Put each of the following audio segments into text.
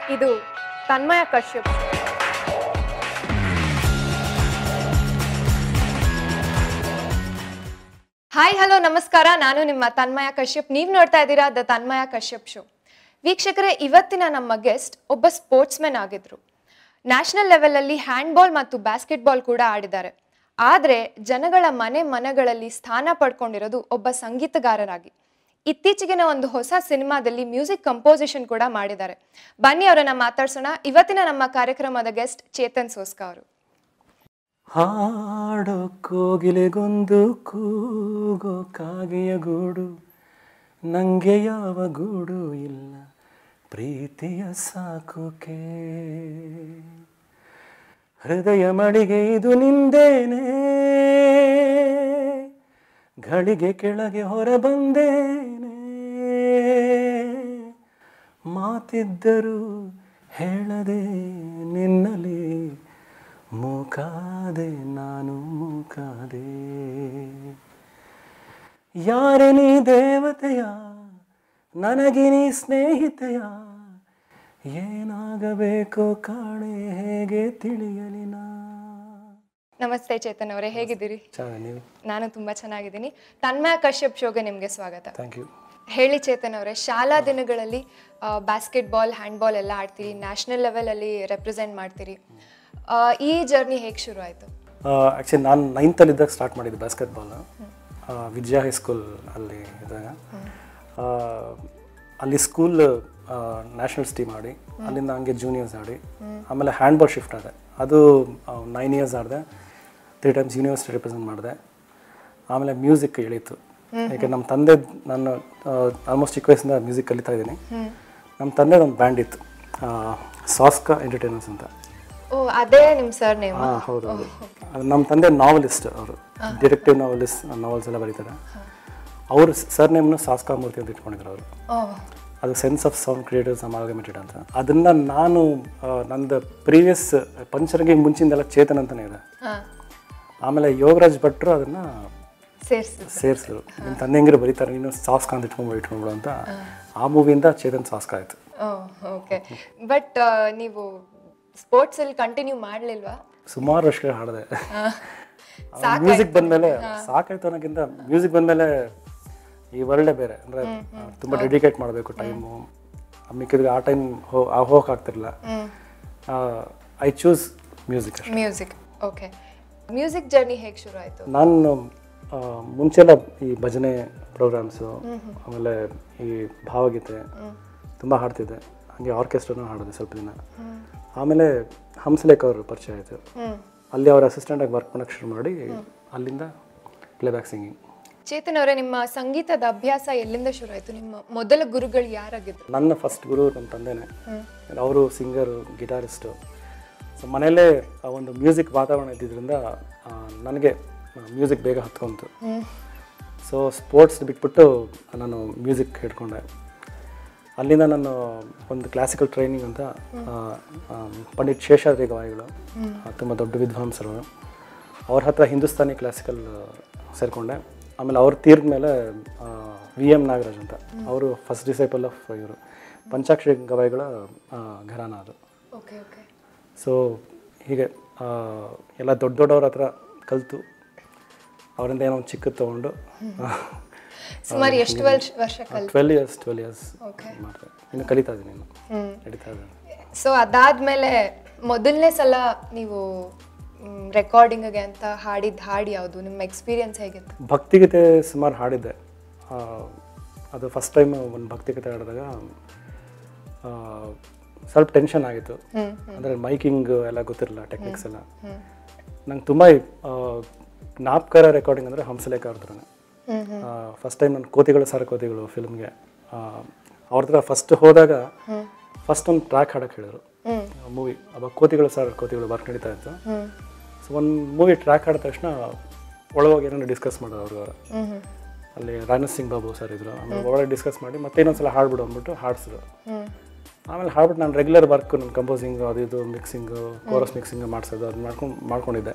ಇದು ತನ್ಮಯ Kashyap hi hello ನಮಸ್ಕಾರ ನಾನು ನಿಮ್ಮ ತನ್ಮಯ ಕಶ್ಯಪ್ ನೀವು ನೋಡ್ತಾ ಇದ್ದೀರಾ ದ ತನ್ಮಯ ಕಶ್ಯಪ್ ಶೋ ವೀಕ್ಷಕರೇ ಇವತ್ತಿನ ನಮ್ಮ ಗೆಸ್ಟ್ ಒಬ್ಬ ಸ್ಪೋರ್ಟ್ಸ್ಮನ್ ಆಗಿದ್ರು ನ್ಯಾಷನಲ್ ಲೆವೆಲಲ್ಲಿ ಹ್ಯಾಂಡ್ಬಾಲ್ ಮತ್ತು ಬಾಸ್ಕೆಟ್ಬಾಲ್ ಕೂಡ ಆಡಿದ್ದಾರೆ ಆದರೆ ಜನಗಳ ಮನೆ ಮನಗಳಲ್ಲಿ ಸ್ಥಾನ ಪಡ್ಕೊಂಡಿರೋದು ಒಬ್ಬ ಸಂಗೀತಗಾರರಾಗಿ ಇತ್ತೀಚೆಗಿನ ಒಂದು ಹೊಸ ಸಿನಿಮಾದಲ್ಲಿ ಮ್ಯೂಸಿಕ್ ಕಂಪೋಸಿಷನ್ ಕೂಡ ಮಾಡಿದ್ದಾರೆ ಬನ್ನಿ ಅವರನ್ನ ಮಾತಾಡ್ಸೋಣ ಇವತ್ತಿನ ನಮ್ಮ ಕಾರ್ಯಕ್ರಮದ ಗೆಸ್ಟ್ ಚೇತನ್ ಸೋಸ್ಕಾ ಅವರು ಹಾಡೋ ಕೋಗಿಲೆಗೊಂದು ಕೂಗೋ ಕಾಗೆಯ ಗೂಡು ನಂಗೆ ಯಾವ ಗೂಡು ಇಲ್ಲ ಪ್ರೀತಿಯ ಸಾಕೋಕೆ ಹೃದಯ ಮಡಿಗೆ ಇದು ನಿಂದೇನೆ ಘಳಿಗೆ ಕೆಳಗೆ ಹೊರ ಬಂದೇನೆ ಮಾತಿದ್ದರೂ ಹೇಳದೆ ನಿನ್ನಲಿ ಮೂಕಾದೆ ನಾನು ಮೂಕಾದೆ ಯಾರೆ ನೀ ದೇವತೆಯ ನನಗೆ ನೀ ಸ್ನೇಹಿತೆಯ ಏನಾಗಬೇಕೋ ಕಾಣೆ ಹೇಗೆ ತಿಳಿಯಲಿ ನಾ ನಮಸ್ತೆ ಚೇತನ್ ಅವರೇ ಹೇಗಿದ್ದೀರಿ ಚೆನ್ನಾಗಿ ನೀವು ನಾನು ತುಂಬಾ ಚೆನ್ನಾಗಿದ್ದೀನಿ ತನ್ಮಯ ಕಶ್ಯಪ್ ಶೋಗೆ ನಿಮಗೆ ಸ್ವಾಗತ ಥ್ಯಾಂಕ್ ಯು ಹೇಳಿ ಚೇತನ್ ಅವರೇ ಶಾಲಾ ದಿನಗಳಲ್ಲಿ ಬಾಸ್ಕೆಟ್ಬಾಲ್ ಹ್ಯಾಂಡ್ಬಾಲ್ ಎಲ್ಲ ಆಡ್ತೀರಿ ನ್ಯಾಷನಲ್ ಲೆವೆಲಲ್ಲಿ ರೆಪ್ರೆಸೆಂಟ್ ಮಾಡ್ತೀರಿ ಆ, ಈ ಜರ್ನಿ ಹೇಗೆ ಶುರು ಆಯಿತು ಆ್ಯಕ್ಚುಲಿ ನಾನು ನೈನ್ತಲ್ಲಿದ್ದಾಗ ಸ್ಟಾರ್ಟ್ ಮಾಡಿದ್ದು ಬಾಸ್ಕೆಟ್ಬಾಲ್ ವಿಜಯ ಹೈಸ್ಕೂಲ್ ಅಲ್ಲಿ ಇದ್ದಾಗ ಆ, ಅಲ್ಲಿ ಸ್ಕೂಲ್ ನ್ಯಾಷನಲ್ಸ್ ಟೀಮ್ ಆಡಿ ಅಲ್ಲಿಂದ ಹಂಗೆ ಜೂನಿಯರ್ಸ್ ಆಡಿ ಆಮೇಲೆ ಹ್ಯಾಂಡ್ಬಾಲ್ ಶಿಫ್ಟ್ ಆದೆ ಅದು ನೈನ್ ಇಯರ್ಸ್ ಆಡಿದೆ ತ್ರೀ ಟೈಮ್ಸ್ ಯೂನಿವರ್ಸಿಟಿ ರಿಪ್ರೆಸೆಂಟ್ ಮಾಡಿದೆ ಆಮೇಲೆ ಮ್ಯೂಸಿಕ್ ಇಳೀತು ಯಾಕೆ ನಮ್ಮ ತಂದೆ ನಾನು ಆಲ್ಮೋಸ್ಟ್ ಚಿಕ್ಕ ವಯಸ್ಸಿಂದ ಮ್ಯೂಸಿಕ್ ಕಲಿತಾ ಇದ್ದೀನಿ ನಮ್ಮ ತಂದೆ ಒಂದು ಬ್ಯಾಂಡ್ ಇತ್ತು ಸಾಸ್ಕಾ ಎಂಟರ್ಟೈನರ್ಸ್ ಅಂತ ಓ ಅದೇ ನಿಮ್ಮ ಸರ್ ನೇಮ್ ಹಾಂ ಹೌದು ಹೌದು ಅದು ನಮ್ಮ ತಂದೆ ನಾವಲಿಸ್ಟ್ ಅವರು ಡಿರೆಕ್ಟಿವ್ ನಾವಲಿಸ್ಟ್ ನಾವಲ್ಸ್ ಎಲ್ಲ ಬರೀತಾರೆ ಅವರು ಸರ್ ನೇಮ್ನು ಸಾಸ್ಕಾ ಮೂರ್ತಿ ಅಂತ ಇಟ್ಕೊಂಡಿದ್ರು ಅವರು ಓ ಅದು sense of sound creators amalgamated ಅಂತ ಅದನ್ನು ನಾನು ಆ, ನಂದು ಪ್ರೀವಿಯಸ್ ಪಂಚರಂಗಿ ಮುಂಚಿಂದೆಲ್ಲ ಚೇತನ್ ಅಂತಲೇ ಇದೆ ಹಾಂ ಆಮೇಲೆ ಯೋಗರಾಜ್ ಭಟ್ರು ಅದನ್ನು ಸೇರಿಸಿ ಸೇರಿಸಿದ್ರು ನಿಮ್ಮ ತಂದೆ ಹೆಂಗಿರು ಬರೀತಾರೆ ನೀನು ಸಾಸ್ಕಾ ಅಂತ ಇಟ್ಕೊಂಡ್ಬಿಡು ಇಟ್ಕೊಂಡ್ಬಿಡು ಅಂತ ಆ ಮೂವಿಯಿಂದ ಚೇತನ್ ಸಾಸ್ಕಾ ಆಯಿತು ಓ ಓಕೆ ಬಟ್ ನೀವು ಸ್ಪೋರ್ಟ್ಸಲ್ಲಿ ಕಂಟಿನ್ಯೂ ಮಾಡಲಿಲ್ವಾ ಸುಮಾರು ವರ್ಷಗಳು ಹಾಡಿದೆ ಮ್ಯೂಸಿಕ್ ಬಂದಮೇಲೆ ಸಾಕಾಯ್ತು ಅನ್ನೋಕ್ಕಿಂತ ಮ್ಯೂಸಿಕ್ ಬಂದಮೇಲೆ ಈ ವರ್ಲ್ಡೇ ಬೇರೆ ಅಂದರೆ ತುಂಬ ಡೆಡಿಕೇಟ್ ಮಾಡಬೇಕು ಟೈಮು ಮಿಕ್ಕಿದ್ರೆ ಆ ಟೈಮ್ ಹೋ ಆ ಹೋಗಕ್ಕೆ ಆಗ್ತಿರಲಿಲ್ಲ ಐ ಚೂಸ್ ಮ್ಯೂಸಿಕ್ ಅಷ್ಟೇ ಮ್ಯೂಸಿಕ್ ಓಕೆ ಮ್ಯೂಸಿಕ್ ಜರ್ನಿ ಹೇಗೆ ಶುರು ಆಯಿತು ನಾನು ಆ, ಮುಂಚೆಲ್ಲ ಈ ಭಜನೆ ಪ್ರೋಗ್ರಾಮ್ಸು ಆಮೇಲೆ ಈ ಭಾವಗೀತೆ ತುಂಬ ಹಾಡ್ತಿದ್ದೆ ಹಾಗೆ ಆರ್ಕೆಸ್ಟ್ರಾನು ಹಾಡಿದೆ ಸ್ವಲ್ಪ ದಿನ ಆಮೇಲೆ ಹಂಸಲೇಖ ಅವರು ಪರಿಚಯ ಆಯಿತು ಹ್ಞೂ ಅಲ್ಲಿ ಅವ್ರ ಅಸಿಸ್ಟೆಂಟಾಗಿ ವರ್ಕ್ ಮಾಡೋಕ್ಕೆ ಶುರು ಮಾಡಿ ಅಲ್ಲಿಂದ ಪ್ಲೇಬ್ಯಾಕ್ ಸಿಂಗಿಂಗ್ ಚೇತನ್ ಅವರೇ ನಿಮ್ಮ ಸಂಗೀತದ ಅಭ್ಯಾಸ ಎಲ್ಲಿಂದ ಶುರು ಆಯಿತು ನಿಮ್ಮ ಮೊದಲ ಗುರುಗಳು ಯಾರಾಗಿದ್ರು ನನ್ನ ಫಸ್ಟ್ ಗುರು ನಮ್ಮ ತಂದೆನೇ ಅವರು ಸಿಂಗರು ಗಿಟಾರಿಸ್ಟು ಸೊ ಮನೆಯಲ್ಲೇ ಆ ಒಂದು ಮ್ಯೂಸಿಕ್ ವಾತಾವರಣ ಇದ್ದಿದ್ದರಿಂದ ಆ, ನನಗೆ ಮ್ಯೂಸಿಕ್ ಬೇಗ ಹತ್ಕೊಂತು ಸೊ ಸ್ಪೋರ್ಟ್ಸ್ ಬಿಟ್ಬಿಟ್ಟು ನಾನು ಮ್ಯೂಸಿಕ್ ಹಿಡ್ಕೊಂಡೆ ಅಲ್ಲಿಂದ ನಾನು ಒಂದು ಕ್ಲಾಸಿಕಲ್ ಟ್ರೈನಿಂಗ್ ಅಂತ ಆ, ಆ, ಪಂಡಿತ್ ಶೇಷಾದ್ರಿ ಗವಾಯಿಗಳು ತುಂಬ ದೊಡ್ಡ ವಿದ್ವಾಂಸರು ಅವ್ರ ಹತ್ರ ಹಿಂದೂಸ್ತಾನಿ ಕ್ಲಾಸಿಕಲ್ ಸೇರಿಕೊಂಡೆ ಆಮೇಲೆ ಅವ್ರು ತೀರ್ದ ಮೇಲೆ ವಿ ಎಮ್ ನಾಗರಾಜ್ ಅಂತ ಅವರು ಫಸ್ಟ್ ಡಿಸೈಪಲ್ ಆಫ್ ಇವರು ಪಂಚಾಕ್ಷರಿ ಗವಾಯಿಗಳ ಆ, ಘರಾನ ಅದು ಓಕೆ ಓಕೆ ಸೊ ಹೀಗೆ ಆ, ಎಲ್ಲ ದೊಡ್ಡ ದೊಡ್ಡವ್ರ ಹತ್ರ ಕಲಿತು ಅವರಿಂದ ಏನೋ ಒಂದು ಚಿಕ್ಕದು ತೊಗೊಂಡು ಸುಮಾರು ಎಷ್ಟು ವರ್ಷ ವರ್ಷ ಕಲ್ twelve years twelve years okay ಮಾಡಿದೆ ಇನ್ನು ಕಲಿತಾ ಇದ್ದೀನಿ ಇನ್ನು ಹ್ಞೂ ನಡೀತಾ ಇದೆ ಸೊ ಅದಾದ್ಮೇಲೆ ಮೊದಲನೇ ಸಲ ನೀವು ರೆಕಾರ್ಡಿಂಗ್ಗೆ ಅಂತ ಹಾಡಿದ ಹಾಡು ಯಾವುದು ನಿಮ್ಮ ಎಕ್ಸ್ಪೀರಿಯನ್ಸ್ ಹೇಗಿತ್ತು ಭಕ್ತಿಗೀತೆ ಸುಮಾರು ಹಾಡಿದ್ದೆ ಆ, ಅದು ಫಸ್ಟ್ ಟೈಮ್ ಒಂದು ಭಕ್ತಿಗೀತೆ ಹಾಡಿದಾಗ ಆ, ಸ್ವಲ್ಪ ಟೆನ್ಷನ್ ಆಗಿತ್ತು ಅಂದರೆ ಮೈಕಿಂಗ್ ಎಲ್ಲ ಗೊತ್ತಿರಲಿಲ್ಲ ಟೆಕ್ನಿಕ್ಸ್ ಎಲ್ಲ ನಂಗೆ ತುಂಬ ಜ್ಞಾಪಕರ ರೆಕಾರ್ಡಿಂಗ್ ಅಂದರೆ ಹಂಸಲೇಖ ಅವ್ರದ್ದು ಫಸ್ಟ್ ಟೈಮ್ ನಾನು ಕೋತಿಗಳು ಸರ ಕೋತಿಗಳು ಫಿಲ್ಮ್ಗೆ ಅವ್ರ ಹತ್ರ ಫಸ್ಟ್ ಹೋದಾಗ ಫಸ್ಟ್ ಒಂದು ಟ್ರ್ಯಾಕ್ ಹಾಡಕ್ಕೆ ಹೇಳಿದ್ರು ಮೂವಿ ಅವಾಗ ಕೋತಿಗಳು ಸರ್ ಕೋತಿಗಳು ವರ್ಕ್ ನಡೀತಾ ಇತ್ತು ಸೊ ಒಂದು ಮೂವಿ ಟ್ರ್ಯಾಕ್ ಆಡಿದ ತಕ್ಷಣ ಒಳಗೋಗಿ ಏನೋ ಡಿಸ್ಕಸ್ ಮಾಡೋದು ಅವರು ಅಲ್ಲಿ ರಾಜನಾಥ್ ಸಿಂಗ್ ಬಾಬು ಸರ್ ಇದ್ರು ಆಮೇಲೆ ಒಳಗೆ ಡಿಸ್ಕಸ್ ಮಾಡಿ ಮತ್ತೆ ಇನ್ನೊಂದ್ಸಲ ಹಾಡ್ಬಿಡು ಅಂದ್ಬಿಟ್ಟು ಹಾಡ್ಸಿದ್ರು ಆಮೇಲೆ ಹಾಡ್ಬಿಟ್ಟು ನಾನು ರೆಗ್ಯುಲರ್ ವರ್ಕ್ ನನ್ನ ಕಂಪೋಸಿಂಗು ಅದು ಇದು ಮಿಕ್ಸಿಂಗು ಕೋರಸ್ ಮಿಕ್ಸಿಂಗ್ ಮಾಡಿಸೋದು ಅದು ಮಾಡ್ಕೊಂಡು ಮಾಡ್ಕೊಂಡಿದ್ದೆ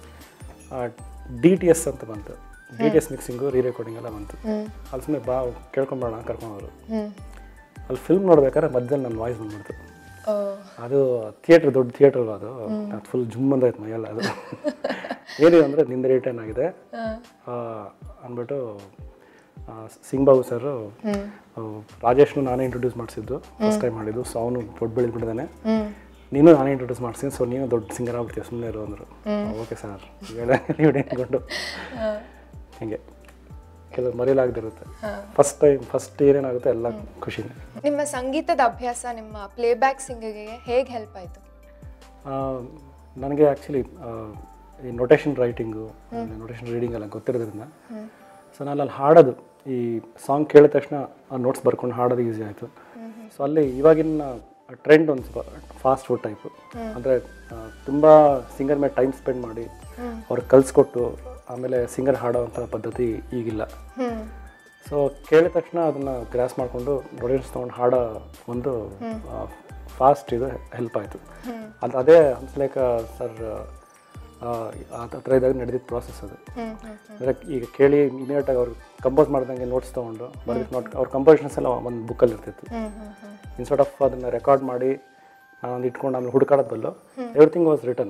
ಡಿ ಟಿ ಎಸ್ ಅಂತ ಬಂತು D T S mixing rerecording ಎಲ್ಲ ಬಂತು ಅಲ್ಲಿ ಸುಮ್ಮನೆ ಬಾ ಕೇಳ್ಕೊಂಬರೋಣ ಕರ್ಕೊಂಡವರು ಅಲ್ಲಿ ಫಿಲ್ಮ್ ನೋಡ್ಬೇಕಾದ್ರೆ ಮಧ್ಯದಲ್ಲಿ ನನ್ನ ವಾಯ್ಸ್ ಬಂದ್ಬಿಡ್ತು ಅದು ಥಿಯೇಟ್ರ್ ದೊಡ್ಡ ಥಿಯೇಟ್ರ್ ಅಲ್ವಾ ಅದು ಅದು ಫುಲ್ ಜುಮ್ ಅಂದಾಯ್ತು ಮೈಯೆಲ್ಲ ಅದು ಏನಿದೆ ಅಂದರೆ ನಿಂದ ರಿಟರ್ನ್ ಆಗಿದೆ ಆ, ಅಂದ್ಬಿಟ್ಟು ಆ, ಸಿಂಗ್ ಬಾಬು ಸರ್ ರಾಜೇಶ್ನು ನಾನೇ ಇಂಟ್ರೊಡ್ಯೂಸ್ ಮಾಡಿಸಿದ್ದು ಫಸ್ಟ್ ಟೈಮ್ ಮಾಡಿದ್ದು ಸೊ ಅವನು ದೊಡ್ಡ ಬೆಳೆದ್ಬಿಟ್ಟಿದ್ದಾನೆ ನೀನು ನಾನೇ ಇಂಟ್ರೊಡ್ಯೂಸ್ ಮಾಡಿಸ್ತೀನಿ ಸೊ ನೀನು ದೊಡ್ಡ ಸಿಂಗರ್ ಆಗ್ಬಿಡ್ತೀಯ ಸುಮ್ಮನೆ ಇರು ಅಂದರು ಓಕೆ ಸರ್ ಹೇಳಿ ಅಂದ್ಕೊಂಡು ಹಿಂಗೆ ಕೆಲವು ಮರೆಯಲಾಗದಿರುತ್ತೆ ಫಸ್ಟ್ ಟೈಮ್ ಫಸ್ಟ್ ಏನೇನಾಗುತ್ತೆ ಎಲ್ಲ ಖುಷಿನೇ ನಿಮ್ಮ ಸಂಗೀತದ ಅಭ್ಯಾಸ ನಿಮ್ಮ ಪ್ಲೇಬ್ಯಾಕ್ ಸಿಂಗಿಗೆ ಹೇಗೆ ಹೆಲ್ಪ್ ಆಯಿತು ಆ, ನನಗೆ ಆ್ಯಕ್ಚುಲಿ ಈ ನೊಟೇಷನ್ ರೈಟಿಂಗು ನೊಟೇಷನ್ ರೀಡಿಂಗ್ ಎಲ್ಲ ಗೊತ್ತಿರೋದ್ರಿಂದ ಸೊ ನಾನು ಅಲ್ಲಿ ಹಾಡೋದು ಈ ಸಾಂಗ್ ಕೇಳಿದ ತಕ್ಷಣ ಆ ನೋಟ್ಸ್ ಬರ್ಕೊಂಡು ಹಾಡೋದು ಈಸಿ ಆಯಿತು ಸೊ ಅಲ್ಲಿ ಇವಾಗಿನ ಟ್ರೆಂಡ್ ಒಂದು ಸ್ವಲ್ಪ ಫಾಸ್ಟ್ ಫುಡ್ ಟೈಪು ಅಂದರೆ ತುಂಬ ಸಿಂಗರ್ ಮೇಲೆ ಟೈಮ್ ಸ್ಪೆಂಡ್ ಮಾಡಿ ಅವ್ರಿಗೆ ಕಲಿಸ್ಕೊಟ್ಟು ಆಮೇಲೆ ಸಿಂಗರ್ ಹಾಡೋವಂಥ ಪದ್ಧತಿ ಈಗಿಲ್ಲ ಸೊ ಕೇಳಿದ ತಕ್ಷಣ ಅದನ್ನು ಗ್ರಾಸ್ ಮಾಡಿಕೊಂಡು ನೊಟೇಷನ್ಸ್ ತೊಗೊಂಡು ಹಾಡೋ ಒಂದು ಫಾಸ್ಟ್ ಇದು ಹೆಲ್ಪ್ ಆಯಿತು ಅದು ಅದೇ ಹಂಸಲೇಖ ಸರ್ ಆ ಥರ ಇದ್ದಾಗ ನಡೆದಿದ್ದ ಪ್ರಾಸೆಸ್ ಅದು ಅಂದರೆ ಈಗ ಕೇಳಿ ಇಮಿಡಿಯೇಟಾಗಿ ಅವ್ರು ಕಂಪೋಸ್ ಮಾಡ್ದಂಗೆ ನೋಟ್ಸ್ ತೊಗೊಂಡು ಬರೆದಿದ್ದು ನೋಟ್ ಅವ್ರ ಕಂಪೋಸಿಷನ್ಸ್ ಎಲ್ಲ ಒಂದು ಬುಕ್ಕಲ್ಲಿ ಇರ್ತಿತ್ತು ಇನ್ಸ್ಟೆಡ್ ಆಫ್ ಅದನ್ನು ರೆಕಾರ್ಡ್ ಮಾಡಿ ನಾನೊಂದು ಇಟ್ಕೊಂಡು ಆಮೇಲೆ ಹುಡುಕಾಡೋದು ಬಲ್ಲು ಎವ್ರಿಥಿಂಗ್ ವಾಸ್ ರಿಟರ್ನ್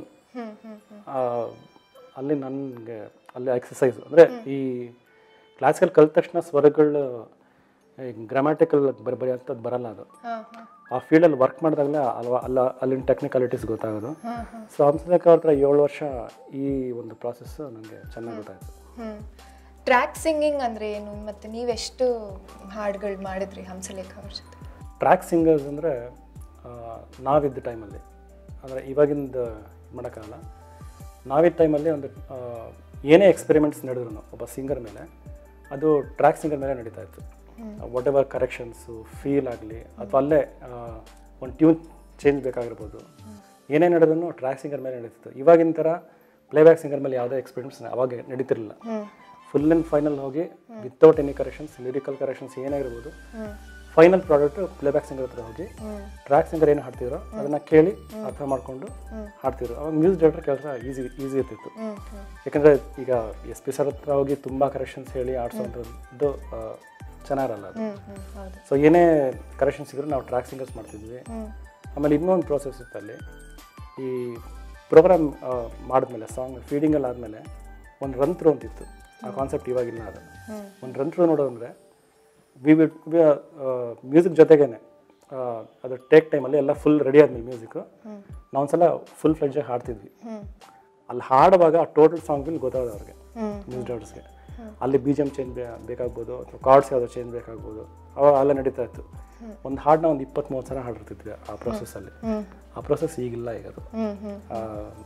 ಅಲ್ಲಿ ನನಗೆ ಅಲ್ಲಿ ಎಕ್ಸಸೈಸ್ ಅಂದರೆ ಈ ಕ್ಲಾಸಿಕಲ್ ಕಲಿತ ತಕ್ಷಣ ಸ್ವರಗಳು ಗ್ರಾಮ್ಯಾಟಿಕಲ್ ಬರ ಬರೀ ಅಂಥದ್ದು ಬರಲ್ಲ ಅದು ಆ ಫೀಲ್ಡಲ್ಲಿ ವರ್ಕ್ ಮಾಡಿದಾಗಲೇ ಅಲ್ವಾ ಅಲ್ಲ ಅಲ್ಲಿನ ಟೆಕ್ನಿಕಾಲಿಟೀಸ್ ಗೊತ್ತಾಗೋದು ಸೊ ಹಂಸಲೇಖ ಅವ್ರ ಹತ್ರ ಏಳು ವರ್ಷ ಈ ಒಂದು ಪ್ರಾಸೆಸ್ ನನಗೆ ಚೆನ್ನಾಗಿ ಗೊತ್ತಾಯಿತು ಟ್ರ್ಯಾಕ್ ಸಿಂಗಿಂಗ್ ಅಂದ್ರೆ ಏನು ಮತ್ತೆ ನೀವೆಷ್ಟು ಹಾಡುಗಳು ಮಾಡಿದ್ರಿ ಹಂಸಲೇಖ ಅವ್ರ ಜೊತೆ ಟ್ರ್ಯಾಕ್ ಸಿಂಗರ್ಸ್ ಅಂದರೆ ನಾವಿದ್ದ ಟೈಮಲ್ಲಿ ಅಂದರೆ ಇವಾಗಿಂದ ಮಾಡೋಕ್ಕಾಗಲ್ಲ ನಾವಿದ್ದ ಟೈಮಲ್ಲಿ ಒಂದು ಆ, ಏನೇ ಎಕ್ಸ್ಪೆರಿಮೆಂಟ್ಸ್ ನಡೆದ್ರು ಒಬ್ಬ ಸಿಂಗರ್ ಮೇಲೆ ಅದು ಟ್ರ್ಯಾಕ್ ಸಿಂಗರ್ ಮೇಲೆ ನಡೀತಾ ಇತ್ತು ವಾಟ್ ಎವರ್ ಕರೆಕ್ಷನ್ಸು ಫೀಲ್ ಆಗಲಿ ಅಥವಾ ಅಲ್ಲೇ ಒಂದು ಟ್ಯೂನ್ ಚೇಂಜ್ ಬೇಕಾಗಿರ್ಬೋದು ಏನೇ ನಡೆದ್ರು ಟ್ರ್ಯಾಕ್ ಸಿಂಗರ್ ಮೇಲೆ ನಡೀತಿತ್ತು ಇವಾಗಿನ ಥರ ಪ್ಲೇಬ್ಯಾಕ್ ಸಿಂಗರ್ ಮೇಲೆ ಯಾವುದೇ ಎಕ್ಸ್ಪೆರಿಮೆಂಟ್ಸ್ ಅವಾಗ ನಡೀತಿರಲಿಲ್ಲ ಫುಲ್ ಆ್ಯಂಡ್ ಫೈನಲ್ ಹೋಗಿ without any corrections lyrical corrections ಏನೇ ಇರ್ಬೋದು ಫೈನಲ್ ಪ್ರಾಡಕ್ಟ್ ಪ್ಲೇಬ್ಯಾಕ್ ಸಿಂಗರ್ ಹತ್ರ ಹೋಗಿ ಟ್ರ್ಯಾಕ್ ಸಿಂಗರ್ ಏನು ಹಾಡ್ತಿದ್ರು ಅದನ್ನ ಕೇಳಿ ಅರ್ಥ ಮಾಡ್ಕೊಂಡು ಹಾಡ್ತಿದ್ರು ಅವಾಗ ಮ್ಯೂಸಿಕ್ ಡೈರೆಕ್ಟರ್ ಕೆಲಸ ಈಸಿ ಈಸಿ ಇರ್ತಿತ್ತು ಯಾಕಂದ್ರೆ ಈಗ ಎಸ್ ಪಿ ಸರ್ ಹತ್ರ ಹೋಗಿ ತುಂಬ ಕರೆಕ್ಷನ್ಸ್ ಹೇಳಿ ಆಡ್ಸೋವಂಥದ್ದು ಆ, ಚೆನ್ನಾಗಿರಲ್ಲ ಅದು ಹೌದು ಸೊ ಏನೇ ಕರೆಕ್ಷನ್ಸ್ ಇದ್ರು ನಾವು ಟ್ರ್ಯಾಕ್ ಸಿಂಗರ್ಸ್ ಮಾಡ್ತಿದ್ವಿ ಆಮೇಲೆ ಇನ್ನೊಂದು ಪ್ರೋಸೆಸ್ ಇತ್ತು ಅಲ್ಲಿ ಈ ಪ್ರೋಗ್ರಾಮ್ ಮಾಡಿದ್ಮೇಲೆ ಸಾಂಗ್ ಫೀಡಿಂಗಲ್ಲಿ ಆದಮೇಲೆ ಒಂದು ರನ್ ಥ್ರೂ ಅಂತಿತ್ತು ಆ ಕಾನ್ಸೆಪ್ಟ್ ಇವಾಗಿಲ್ಲ ಅದು ಒಂದು ರನ್ ಥ್ರೂ ನೋಡೋದಂದ್ರೆ ವಿ ವಿಡ್ ಮ್ಯೂಸಿಕ್ ಜೊತೆಗೇನೆ ಆ, ಅದು ಟೇಕ್ ಟೈಮಲ್ಲಿ ಎಲ್ಲ ಫುಲ್ ರೆಡಿ ಆದ್ಮೇಲೆ ಮ್ಯೂಸಿಕ್ ನಾವೊಂದ್ಸಲ ಫುಲ್ ಫ್ಲೆಡ್ಜಾಗಿ ಹಾಡ್ತಿದ್ವಿ ಅಲ್ಲಿ ಹಾಡುವಾಗ ಆ ಟೋಟಲ್ ಸಾಂಗ್ ಬಿಲ್ ಗೊತ್ತಾಗೋದು ಅವ್ರಿಗೆ ಮ್ಯೂಸಿಕ್ ಡೈರೆಕ್ಟರ್ಸ್ಗೆ ಅಲ್ಲಿ ಬಿ ಜಿ ಎಮ್ ಚೇಂಜ್ ಬೇಕಾಗ್ಬೋದು ಅಥವಾ ಕಾರ್ಡ್ಸ್ ಯಾವುದೋ ಚೇಂಜ್ ಬೇಕಾಗ್ಬೋದು ಅವಾಗ ಅಲ್ಲ ನಡೀತಾ ಇತ್ತು ಒಂದು ಹಾಡನ್ನ ಒಂದು ಇಪ್ಪತ್ತ್ ಮೂವತ್ತು ಸಲ ಹಾಡಿರ್ತಿದ್ವಿ ಆ ಪ್ರೊಸೆಸ್ಸಲ್ಲಿ ಆ ಪ್ರೊಸೆಸ್ ಈಗಿಲ್ಲ ಈಗ ಅದು ಆ,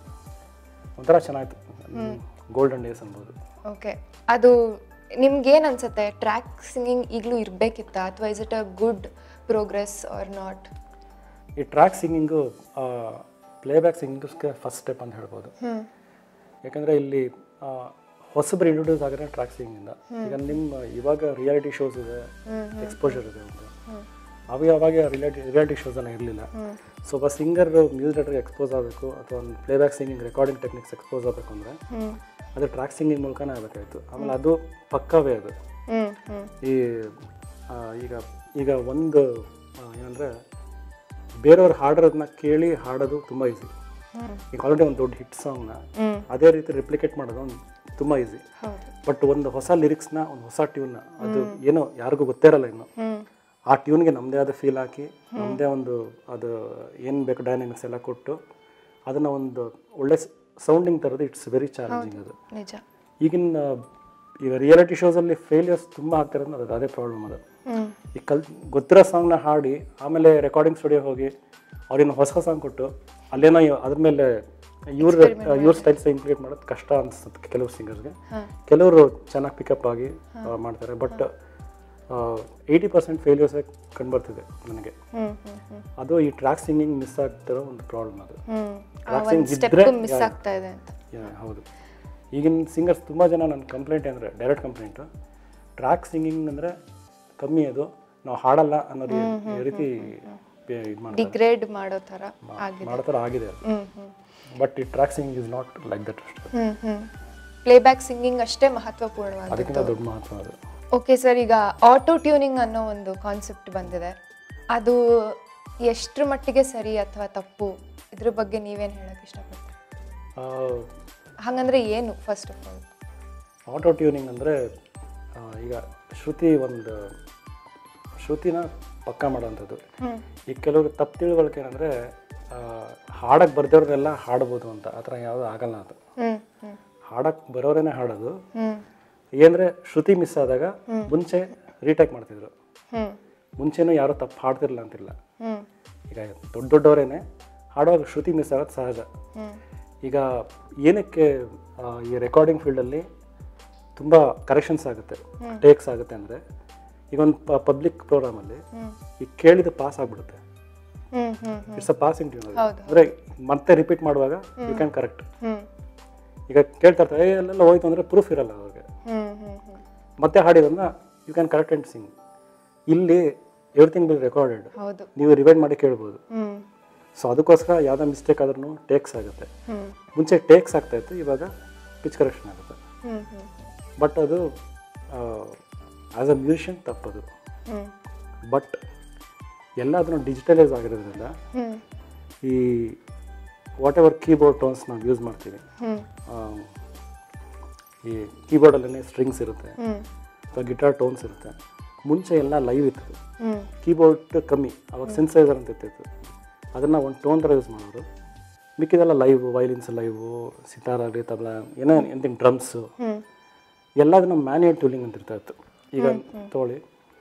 ಒಂಥರ ಚೆನ್ನಾಗಿತ್ತು ಗೋಲ್ಡನ್ ಡೇಸ್ ಅನ್ಬೋದು ಓಕೆ ಅದು ನಿಮ್ಗೇನು ಅನ್ಸುತ್ತೆ ಟ್ರ್ಯಾಕ್ ಸಿಂಗಿಂಗ್ ಈಗಲೂ ಇರಬೇಕಿತ್ತ ಅಥವಾ is it a good progress or not ಈ ಟ್ರ್ಯಾಕ್ ಸಿಂಗಿಂಗು ಪ್ಲೇಬ್ಯಾಕ್ ಸಿಂಗಿಂಗ್ಸ್ಗೆ ಫಸ್ಟ್ ಸ್ಟೆಪ್ ಅಂತ ಹೇಳ್ಬೋದು ಯಾಕಂದರೆ ಇಲ್ಲಿ ಆ, ಹೊಸಬ್ರು ಇಂಟ್ರೊಡ್ಯೂಸ್ ಆಗಿರೋ ಟ್ರ್ಯಾಕ್ ಸಿಂಗಿಂದ ಈಗ ನಿಮ್ಮ ಇವಾಗ ರಿಯಾಲಿಟಿ ಶೋಸ್ ಇದೆ ಎಕ್ಸ್ಪೋಜರ್ ಇದೆ ಒಂದು ಅವಾಗ ಅವಾಗ ರಿಯಾಲಿಟಿ ರಿಯಾಲಿಟಿ ಶೋಸ್ ಎಲ್ಲ ಇರಲಿಲ್ಲ ಸೊ ಒಬ್ಬ ಸಿಂಗರ್ ಮ್ಯೂಸಿಕ್ ಡೈರೆಕ್ಟರ್ಗೆ ಎಕ್ಸ್ಪೋಸ್ ಆಗಬೇಕು ಅಥವಾ ಒಂದು playback singing recording techniques expose ಆಗಬೇಕು ಅಂದರೆ ಅದು ಟ್ರ್ಯಾಕ್ ಸಿಂಗಿಂಗ್ ಮೂಲಕನೇ ಆಗಬೇಕಾಯಿತು ಆಮೇಲೆ ಅದು ಪಕ್ಕವೇ ಅದು ಹ್ಞೂ ಹ್ಞೂ ಈ ಆ, ಈಗ ಈಗ ಒಂದು ಏನಂದರೆ ಬೇರೆಯವ್ರು ಹಾಡೋದನ್ನ ಕೇಳಿ ಹಾಡೋದು ತುಂಬ ಈಸಿ ಈಗ ಆಲ್ರೆಡಿ ಒಂದು ದೊಡ್ಡ ಹಿಟ್ ಸಾಂಗ್ನ ಅದೇ ರೀತಿ ರಿಪ್ಲಿಕೇಟ್ ಮಾಡೋದು ಒಂದು ತುಂಬ ಈಸಿ ಹೌದು ಬಟ್ ಒಂದು ಹೊಸ ಲಿರಿಕ್ಸ್ನ ಒಂದು ಹೊಸ ಟ್ಯೂನ್ನ ಅದು ಏನೋ ಯಾರಿಗೂ ಗೊತ್ತೇ ಇರಲ್ಲ ಇನ್ನು ಹ್ಞೂ ಆ ಟ್ಯೂನ್ಗೆ ನಮ್ಮದೇ ಆದ ಫೀಲ್ ಹಾಕಿ ನಮ್ಮದೇ ಒಂದು ಅದು ಏನು ಬೇಕು ಡೈನಾಮಿಕ್ಸ್ ಎಲ್ಲ ಕೊಟ್ಟು ಅದನ್ನು ಒಂದು ಒಳ್ಳೆ ಸೌಂಡಿಂಗ್ ತರೋದು ಇಟ್ಸ್ ವೆರಿ ಚಾಲೆಂಜಿಂಗ್ ಅದು ನಿಜ ಈಗಿನ ಈಗ ರಿಯಾಲಿಟಿ ಶೋಸಲ್ಲಿ ಫೇಲಿಯರ್ಸ್ ತುಂಬ ಆಗ್ತಿರೋದು ಅದು ಅದೇ ಪ್ರಾಬ್ಲಮ್ ಅದು ಹ್ಞೂ ಈ ಕಲ್ ಗೊತ್ತಿರೋ ಸಾಂಗ್ನ ಹಾಡಿ ಆಮೇಲೆ ರೆಕಾರ್ಡಿಂಗ್ ಸ್ಟುಡಿಯೋ ಹೋಗಿ ಅವ್ರಿನ್ನು ಹೊಸ ಸಾಂಗ್ ಕೊಟ್ಟು ಅಲ್ಲೇನೋ ಇವ್- ಅದ್ರ ಮೇಲೆ ಇವ್ರ ಇವ್ರ ಸ್ಟೈಲ್ಸ್ ಇಂಪ್ಲಿಮೇಟ್ ಮಾಡೋದು ಕಷ್ಟ ಅನಿಸುತ್ತೆ ಕೆಲವು ಸಿಂಗರ್ಸ್ಗೆ ಕೆಲವರು ಚೆನ್ನಾಗಿ ಪಿಕಪ್ ಆಗಿ ಆ, ಮಾಡ್ತಾರೆ ಬಟ್ ಏಯ್ಟಿ ಪರ್ಸೆಂಟ್ ಫೇಲ್ಯೂರ್ಸೇ ಕಂಡುಬರ್ತಿದೆ ನನಗೆ ಹ್ಞೂ ಹ್ಞೂ ಹ್ಞೂ ಅದು ಈ ಟ್ರ್ಯಾಕ್ ಸಿಂಗಿಂಗ್ ಮಿಸ್ ಆಗ್ತಿರೋ ಒಂದು ಪ್ರಾಬ್ಲಮ್ ಅದು ಹ್ಞೂ Track ಒಂದು singing ಸ್ಟೆಪ್ ಇದ್ರೆ- ಮಿಸ್ yeah. ಆಗ್ತಾ ಇದೆ ಅಂತ ಯಾ- ಹೌದು ಈಗಿನ ಸಿಂಗರ್ಸ್ ತುಂಬ ಜನ ನನ್ನ ಕಂಪ್ಲೇಂಟ್ ಅಂದರೆ ಡೈರೆಕ್ಟ್ ಕಂಪ್ಲೇಂಟು ಟ್ರ್ಯಾಕ್ ಸಿಂಗಿಂಗ್ ಅಂದರೆ ಕಮ್ಮಿ ಅದು ನಾವು ಹಾಡಲ್ಲ ಅನ್ನೋದು ಈ ರೀತಿ ಇದು ಮಾಡ್ತಾರೆ ಡಿಗ್ರೇಡ್ ಮಾಡೋ ಥರ ಆಗಿದೆ ಮಾಡೋ ಥರ ಆಗಿದೆ ಅದು ಹ್ಞೂ ಹ್ಞೂ ಬಟ್ ಈ track singing is not like that ಅಷ್ಟು ಹ್ಞೂ ಹ್ಞೂ ಪ್ಲೇಬ್ಯಾಕ್ ಸಿಂಗಿಂಗ್ ಅಷ್ಟೇ ಮಹತ್ವಪೂರ್ಣವಾಗಿದೆ ಅದಕ್ಕಿಂತ ದೊಡ್ಡ ಮಹತ್ವ ಅದು ಓಕೆ ಸರ್ ಈಗ ಆಟೋ ಟ್ಯೂನಿಂಗ್ ಅನ್ನೋ ಒಂದು ಕಾನ್ಸೆಪ್ಟ್ ಬಂದಿದೆ ಅದು ಎಷ್ಟ್ರ ಮಟ್ಟಿಗೆ ಸರಿ ಅಥವಾ ತಪ್ಪು ಇದ್ರ ಬಗ್ಗೆ ನೀವೇನು ಹೇಳಕ್ ಇಷ್ಟಪಡ್ತೀರಿ ಹಾಗಂದ್ರೆ ಏನು first of all auto tuning ಅಂದರೆ ಈಗ ಶ್ರುತಿ ಒಂದು ಶ್ರುತಿನ ಪಕ್ಕ ಮಾಡೋವಂಥದ್ದು ಈಗ ಕೆಲವರು ತಪ್ಪು ತಿಳುವಳಿಕೆ ಏನಂದರೆ ಹಾಡಕ್ಕೆ ಬರ್ದವ್ರನ್ನೆಲ್ಲ ಹಾಡ್ಬೋದು ಅಂತ ಆ ಥರ ಯಾವುದೂ ಆಗಲ್ಲ ಅದು ಹ್ಮ್ ಹ್ಮ್ ಹಾಡಕ್ಕೆ ಬರೋರೇನೆ ಹಾಡೋದು ಹ್ಮ್ ಏನಂದರೆ ಶ್ರುತಿ ಮಿಸ್ ಆದಾಗ ಮುಂಚೆ ರೀಟೇಕ್ ಮಾಡ್ತಿದ್ರು ಹ್ಮ್ ಮುಂಚೆನೂ ಯಾರೂ ತಪ್ಪು ಹಾಡ್ತಿರಲಿಲ್ಲ ಅಂತಿಲ್ಲ ಹ್ಮ್ ಈಗ ದೊಡ್ಡ ದೊಡ್ಡವರೇನೆ ಹಾಡುವಾಗ ಶ್ರುತಿ ಮಿಸ್ ಆಗೋದು ಸಹಜ ಹ್ಮ್ ಈಗ ಏನಕ್ಕೆ ಆ, ಈ ರೆಕಾರ್ಡಿಂಗ್ ಫೀಲ್ಡಲ್ಲಿ ತುಂಬ ಕರೆಕ್ಷನ್ಸ್ ಆಗುತ್ತೆ ಟೇಕ್ಸ್ ಆಗುತ್ತೆ ಅಂದರೆ ಈಗ ಒಂದು ಪಬ್ಲಿಕ್ ಪ್ರೋಗ್ರಾಮಲ್ಲಿ ಹ್ಮ್ ಈಗ ಕೇಳಿದ ಪಾಸ್ ಆಗ್ಬಿಡುತ್ತೆ ಹ್ಮ್ ಹ್ಮ್ ಹ್ಮ್ ಇಟ್ಸ್ ಅ ಪಾಸಿಂಗ್ ಟ್ಯೂನ್ ಹೌದು. ಅಂದರೆ ಮತ್ತೆ ರಿಪೀಟ್ ಮಾಡುವಾಗ ಯು ಕ್ಯಾನ್ ಕರೆಕ್ಟ್ ಹ್ಮ್ ಈಗ ಕೇಳ್ತಾ ಇರ್ತಾರೆ "ಏ, ಅಲ್ಲೆಲ್ಲ ಹೋಯ್ತು ಅಂದರೆ ಪ್ರೂಫ್ ಇರಲ್ಲ ಅವ್ರಿಗೆ ಹ್ಮ್ ಹ್ಮ್ ಹ್ಮ್ ಮತ್ತೆ ಹಾಡಿದ್ರನ್ನ you can correct and sing ಇಲ್ಲಿ ಎವ್ರಿಥಿಂಗ್ ಬಿಲ್ ರೆಕಾರ್ಡೆಡ್ ಹೌದು ನೀವು ರಿವೈಂಡ್ ಮಾಡಿ ಕೇಳ್ಬೋದು ಹ್ಮ್ ಸೊ ಅದಕ್ಕೋಸ್ಕರ ಯಾವುದೋ ಮಿಸ್ಟೇಕ್ ಆದ್ರೂ ಟೇಕ್ಸ್ ಆಗುತ್ತೆ ಹ್ಮ್ ಮುಂಚೆ ಟೇಕ್ಸ್ ಆಗ್ತಾ ಇತ್ತು ಇವಾಗ ಪಿಚ್ ಕರೆಕ್ಷನ್ ಆಗುತ್ತೆ ಹ್ಮ್ ಹ್ಮ್ ಬಟ್ ಅದು ಆ್ಯಸ್ ಅ ಮ್ಯೂಸಿಷಿಯನ್ ತಪ್ಪದು ಹ್ಮ್ ಬಟ್ ಎಲ್ಲ ಅದನ್ನು ಡಿಜಿಟಲೈಸ್ ಆಗಿರೋದ್ರಿಂದ ಹ್ಮ್ ಈ ವಾಟ್ ಎವರ್ ಕೀಬೋರ್ಡ್ ಟೋನ್ಸ್ ನಾವು ಯೂಸ್ ಮಾಡ್ತೀವಿ ಹ್ಮ್ ಆ, ಈ ಕೀಬೋರ್ಡಲ್ಲೇ ಸ್ಟ್ರಿಂಗ್ಸ್ ಇರುತ್ತೆ ಹ್ಮ್ ಅಥವಾ ಗಿಟಾರ್ ಟೋನ್ಸ್ ಇರುತ್ತೆ ಮುಂಚೆ ಎಲ್ಲ ಲೈವ್ ಇತ್ತು ಹ್ಮ್ ಕೀಬೋರ್ಡ್ ಕಮ್ಮಿ ಅವಾಗ ಸಿನ್ಸೈಸರ್ ಅಂತ ಇರ್ತಿತ್ತು ಅದನ್ನು ಒಂದು ಟೋನ್ ಥರ ಯೂಸ್ ಮಾಡೋರು ಮಿಕ್ಕಿದೆಲ್ಲ ಲೈವ್ ವೈಲಿನ್ಸ್ ಲೈವು ಸಿತಾರ್ ಆಗಲಿ ತಬಲ ಏನೋ ಎಂತಿಂಗ್ ಡ್ರಮ್ಸು ಹ್ಮ್ ಎಲ್ಲದನ್ನು ಮ್ಯಾನ್ಯಲ್ ಟ್ಯೂನಿಂಗ್ ಅಂತ ಇರ್ತಾ ಇತ್ತು ಈಗ ತಗೊಳ್ಳಿ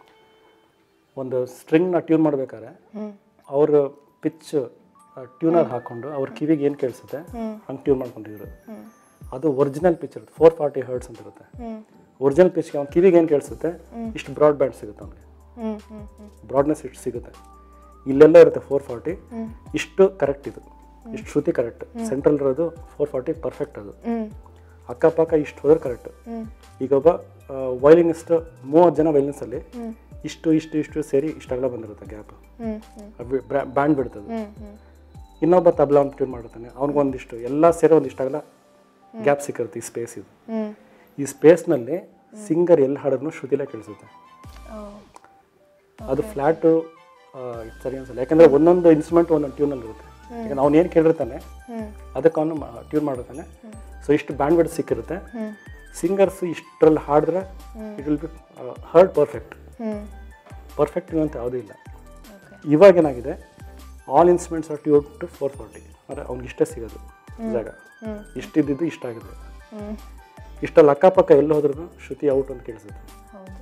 ಒಂದು ಸ್ಟ್ರಿಂಗ್ನ ಟ್ಯೂನ್ ಮಾಡ್ಬೇಕಾದ್ರೆ ಹ್ಮ್ ಅವ್ರ ಪಿಚ್ ಟ್ಯೂನರ್ ಹಾಕ್ಕೊಂಡು ಅವ್ರ ಕಿವಿಗೆ ಏನು ಕೇಳಿಸುತ್ತೆ ಹ್ಮ್. ಹಂಗೆ ಟ್ಯೂನ್ ಮಾಡ್ಕೊಂಡಿದ್ರು ಹ್ಮ್ ಅದು ಒರಿಜಿನಲ್ ಪಿಚ್ ಇರುತ್ತೆ ಫೋರ್ ಫಾರ್ಟಿ ಹರ್ಟ್ಸ್ ಅಂತ ಇರುತ್ತೆ ಹ್ಮ್ ಒರಿಜಿನಲ್ ಪಿಚ್ಗೆ ಅವ್ನ ಕಿವಿಗೆ ಏನು ಕೇಳಿಸುತ್ತೆ ಇಷ್ಟು ಬ್ರಾಡ್ ಬ್ಯಾಂಡ್ ಸಿಗುತ್ತೆ ಅವ್ನಿಗೆ ಹ್ಮ್ ಹ್ಮ್ ಹ್ಮ್ ಬ್ರಾಡ್ನೆಸ್ ಇಷ್ಟು ಸಿಗುತ್ತೆ ಇಲ್ಲೆಲ್ಲ ಇರುತ್ತೆ ಫೋರ್ ಫಾರ್ಟಿ ಹ್ಮ್. ಇಷ್ಟು ಕರೆಕ್ಟ್ ಇದು ಇಷ್ಟು ಶ್ರುತಿ ಕರೆಕ್ಟ್ ಸೆಂಟ್ರಲ್ ಇರೋದು ಫೋರ್ ಫಾರ್ಟಿ ಪರ್ಫೆಕ್ಟ್ ಅದು ಹ್ಮ್ ಅಕ್ಕಪಕ್ಕ ಇಷ್ಟು ಹೋದ್ರೆ ಕರೆಕ್ಟ್ ಹ್ಮ್ ಈಗ ಒಬ್ಬ ವೈಲಿನಿಸ್ಟ್ ಮೂವತ್ತು ಜನ ವೈಲಿನ್ಸಲ್ಲಿ ಹ್ಮ್ ಇಷ್ಟು ಇಷ್ಟು ಇಷ್ಟು ಸೇರಿ ಇಷ್ಟಾಗಲ ಬಂದಿರುತ್ತೆ ಗ್ಯಾಪ್ ಹ್ಮ್ ಹ್ಮ್ ಬ್ಯಾಂಡ್ ಬಿಡ್ತದೆ ಹ್ಮ್ ಹ್ಮ್ ಇನ್ನೊಬ್ಬ ತಬಲ ಅಂತ ಟ್ಯೂನ್ ಮಾಡಿರ್ತಾನೆ ಅವ್ನಿಗೊಂದಿಷ್ಟು ಎಲ್ಲ ಸೇರಿ ಒಂದಿಷ್ಟಾಗಲ ಗ್ಯಾಪ್ ಸಿಕ್ಕಿರುತ್ತೆ ಈ ಸ್ಪೇಸ್ ಇದು ಹ್ಮ್ ಈ ಸ್ಪೇಸ್ನಲ್ಲಿ ಸಿಂಗರ್ ಎಲ್ಲಿ ಹಾಡಿದ್ರೂ ಶ್ರುತಿಲೇ ಕೇಳಿಸುತ್ತೆ ಓ ಅದು ಫ್ಲ್ಯಾಟು ಸರಿ ಅನ್ಸಲ್ಲ ಯಾಕಂದರೆ ಒಂದೊಂದು ಇನ್ಸ್ಟ್ರೂಮೆಂಟ್ ಒಂದೊಂದು ಟ್ಯೂನಲ್ಲಿ ಇರುತ್ತೆ ಈಗ ಅವ್ನು ಏನು ಕೇಳಿರ್ತಾನೆ ಹ್ಮ್ ಅದಕ್ಕೆ ಅವನು ಟ್ಯೂನ್ ಮಾಡಿರ್ತಾನೆ ಸೊ ಇಷ್ಟು ಬ್ಯಾಂಡ್ ಬಿಡ್ ಸಿಕ್ಕಿರುತ್ತೆ ಹ್ಮ್ ಸಿಂಗರ್ಸ್ ಇಷ್ಟರಲ್ಲಿ ಹಾಡಿದ್ರೆ it will be heard perfect ಹ್ಮ್ ಪರ್ಫೆಕ್ಟ್ ಅಂತ ಯಾವುದೂ ಇಲ್ಲ ಓಕೆ ಇವಾಗ ಏನಾಗಿದೆ all instruments are tune to four forty ಅಂದರೆ ಅವ್ನಿಗೆ ಇಷ್ಟೇ ಸಿಗೋದು ಜಾಗ ಹ್ಮ್ ಇಷ್ಟಿದ್ದು ಇಷ್ಟಾಗಿದೆ ಹ್ಮ್ ಇಷ್ಟಲ್ಲಿ ಅಕ್ಕಪಕ್ಕ ಎಲ್ಲಿ ಹೋದ್ರೂ ಶ್ರುತಿ ಔಟ್ ಅಂತ ಕೇಳಿಸುತ್ತೆ ಹೌದು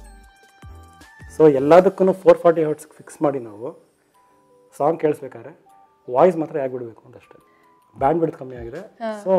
ಸೊ ಎಲ್ಲದಕ್ಕೂ ಫೋರ್ ಫಾರ್ಟಿ ಹರ್ಟ್ಸ್ ಫಿಕ್ಸ್ ಮಾಡಿ ನಾವು ಸಾಂಗ್ ಕೇಳಿಸ್ಬೇಕಾದ್ರೆ ವಾಯ್ಸ್ ಮಾತ್ರ ಬಿಡಬೇಕು ಅಂತ ಅಷ್ಟೇ ಬ್ಯಾಂಡ್ ಬಿಡ್ ಕಮ್ಮಿ ಆಗಿದೆ ಸೊ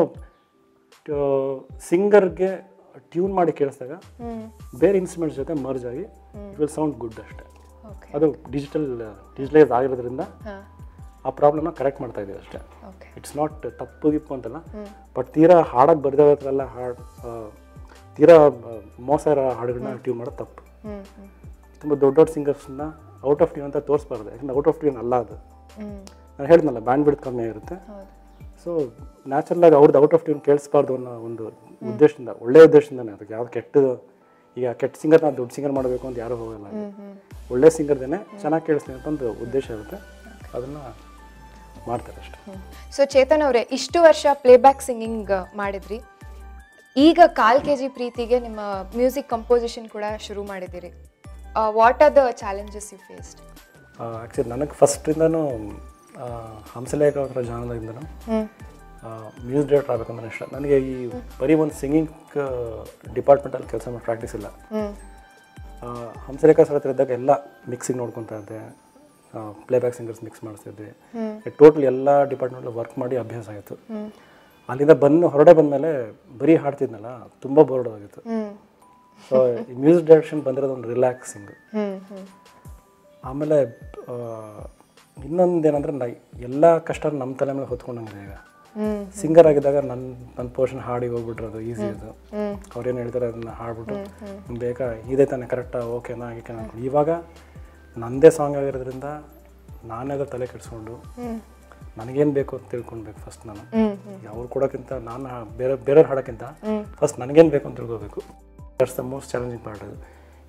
ಸಿಂಗರ್ಗೆ ಟ್ಯೂನ್ ಮಾಡಿ ಕೇಳಿಸಿದಾಗ ಹ್ಮ್ ಬೇರೆ ಇನ್ಸ್ಟ್ರೂಮೆಂಟ್ಸ್ ಜೊತೆ ಮರ್ಜ್ ಆಗಿ ಇಟ್ ವಿಲ್ ಸೌಂಡ್ ಗುಡ್ ಅಷ್ಟೇ ಓಕೆ ಅದು ಡಿಜಿಟಲ್ ಡಿಜಿಟಲೈಸ್ ಆಗಿರೋದ್ರಿಂದ ಹಾ ಆ ಪ್ರಾಬ್ಲಮ್ನ ಕರೆಕ್ಟ್ ಮಾಡ್ತಾ ಇದ್ದೀವಿ ಅಷ್ಟೇ ಓಕೆ ಇಟ್ಸ್ ನಾಟ್ ತಪ್ಪು ಗಿಪ್ಪು ಅಂತಲ್ಲ ಬಟ್ ತೀರಾ ಹಾಡಕ್ಕೆ ಬರ್ದವ್ರ ಹತ್ರ ಎಲ್ಲ ಹಾಡು ಆ, ತೀರಾ ಆ, ಮೋಸ ಇರೋ ಹಾಡುಗಳನ್ನ ಟ್ಯೂನ್ ಮಾಡೋದು ತಪ್ಪು ಹ್ಮ್ ಹ್ಮ್ ತುಂಬ ದೊಡ್ಡ ದೊಡ್ಡ ಸಿಂಗರ್ಸ್ನ ಔಟ್ ಆಫ್ ಟ್ಯೂನ್ ಅಂತ ತೋರಿಸ್ಬಾರ್ದು ಯಾಕಂದ್ರೆ ಔಟ್ ಆಫ್ ಟ್ಯೂನ್ ಅಲ್ಲ ಅದು ಹ್ಮ್ ನಾನು ಹೇಳಿದ್ನಲ್ಲ ಬ್ಯಾಂಡ್ ಬಿಡ್ ಕಮ್ಮಿ ಆಗಿರುತ್ತೆ ಹೌದು ಸೊ ನ್ಯಾಚುರಲಾಗಿ ಅವ್ರದ್ದು ಔಟ್ ಆಫ್ ಟ್ಯೂನ್ ಕೇಳಿಸ್ಬಾರ್ದು ಅನ್ನೋ ಒಂದು ಉದ್ದೇಶದಿಂದ ಒಳ್ಳೆ ಉದ್ದೇಶದಿಂದನೇ ಅದಕ್ಕೆ ಯಾವ್ದು ಕೆಟ್ಟದು ಈಗ ಕೆಟ್ಟ ಸಿಂಗರ್ ನಾವು ದೊಡ್ಡ ಸಿಂಗರ್ ಮಾಡಬೇಕು ಅಂತ ಯಾರೂ ಹೋಗಲ್ಲ ಹ್ಮ್ ಹ್ಮ್ ಒಳ್ಳೆ ಸಿಂಗರ್ದೇನೆ ಚೆನ್ನಾಗಿ ಕೇಳಿಸ್ತೀನಿ ಅಂತ ಒಂದು ಉದ್ದೇಶ ಇರುತ್ತೆ ಅದನ್ನು ಮಾಡ್ತಾರೆ ಅಷ್ಟೇ ಸೊ ಚೇತನ್ ಅವರೇ ಇಷ್ಟು ವರ್ಷ ಪ್ಲೇಬ್ಯಾಕ್ ಸಿಂಗಿಂಗ್ ಮಾಡಿದ್ರಿ ಈಗ ಕಾಲ್ ಕೆ ಜಿ ಪ್ರೀತಿಗೆ ನಿಮ್ಮ ಮ್ಯೂಸಿಕ್ ಕಂಪೋಸಿಷನ್ ಕೂಡ ಶುರು ಮಾಡಿದ್ದೀರಿ what are the challenges you faced actually ನನಗೆ ಫಸ್ಟಿಂದನೂ ಹಂಸಲೇಖ ಅವರ ಜಾನದಿಂದನೂ ಹ್ಮ್ ಮ್ಯೂಸಿಕ್ ಡೈರೆಕ್ಟರ್ ಆಗಬೇಕಂದ್ರೆ ಇಷ್ಟ ನನಗೆ ಈ ಬರೀ ಒಂದು ಸಿಂಗಿಂಗ್ ಡಿಪಾರ್ಟ್ಮೆಂಟಲ್ಲಿ ಕೆಲಸ ಮಾಡಿ ಪ್ರಾಕ್ಟೀಸ್ ಇಲ್ಲ ಹ್ಮ್ ಆ, ಹಂಸಲೇಖ ಸರ್ ಹತ್ರ ಇದ್ದಾಗ ಎಲ್ಲ ಮಿಕ್ಸಿಂಗ್ ನೋಡ್ಕೊತಾ ಇದ್ದೆ ಪ್ಲೇಬ್ಯಾಕ್ ಸಿಂಗರ್ಸ್ ಮಿಕ್ಸ್ ಮಾಡಿಸ್ತಿದ್ದೆ ಟೋಟಲ್ ಎಲ್ಲ ಡಿಪಾರ್ಟ್ಮೆಂಟಲ್ಲಿ ವರ್ಕ್ ಮಾಡಿ ಅಭ್ಯಾಸ ಆಯಿತು ಹ್ಮ್ ಅಲ್ಲಿಂದ ಬಂದು ಹೊರಡೆ ಬಂದಮೇಲೆ ಬರೀ ಹಾಡ್ತಿದ್ನಲ್ಲ ತುಂಬ ಬೋರ್ಡ್ ಆಗಿತ್ತು ಹ್ಮ್ ಸೊ ಈ ಮ್ಯೂಸಿಕ್ ಡೈರೆಕ್ಷನ್ ಬಂದಿರೋದು ಒಂದು ರಿಲ್ಯಾಕ್ಸಿಂಗ್ ಹ್ಮ್ ಹ್ಮ್ ಆಮೇಲೆ ಆ, ಇನ್ನೊಂದು ಏನಂದ್ರೆ ನಾ ಎಲ್ಲ ಕಷ್ಟ ನಮ್ಮ ತಲೆ ಮೇಲೆ ಹೊತ್ಕೊಂಡಂಗಿದೆ ಈಗ ಹ್ಮ್ ಸಿಂಗರ್ ಆಗಿದ್ದಾಗ ನನ್ನ ನನ್ನ ಪೋರ್ಷನ್ ಹಾಡಿ ಹೋಗ್ಬಿಟ್ರೆ ಈಸಿ ಅದು ಹ್ಮ್ ಅವ್ರೇನು ಹೇಳ್ತಾರೆ ಅದನ್ನ ಹಾಡ್ಬಿಟ್ಟು ನಿಮ್ಗೆ ಬೇಕಾ ಇದೇ ತಾನೇ ಕರೆಕ್ಟಾ ಓಕೆನಾ ಆಗಕ್ಕೆ ಅನ್ಕೊಂಡು ಇವಾಗ ನನ್ನದೇ ಸಾಂಗ್ ಆಗಿರೋದ್ರಿಂದ ನಾನೇ ಅದ್ರ ತಲೆ ಕೆಡಿಸ್ಕೊಂಡು ಹ್ಮ್ ನನಗೇನು ಬೇಕು ಅಂತ ತಿಳ್ಕೊಳ್ಬೇಕು ಫಸ್ಟ್ ನಾನು ಹ್ಮ್ ಹ್ಮ್ ಈಗ ಅವ್ರು ಕೊಡೋಕ್ಕಿಂತ ನಾನು ಹಾ- ಬೇರೆ ಬೇರೆಯವ್ರು ಹಾಡೋಕ್ಕಿಂತ ಹ್ಮ್. ಫಸ್ಟ್ ನನಗೇನು ಬೇಕು ಅಂತ ತಿಳ್ಕೊಬೇಕು that's the most challenging part ಅದು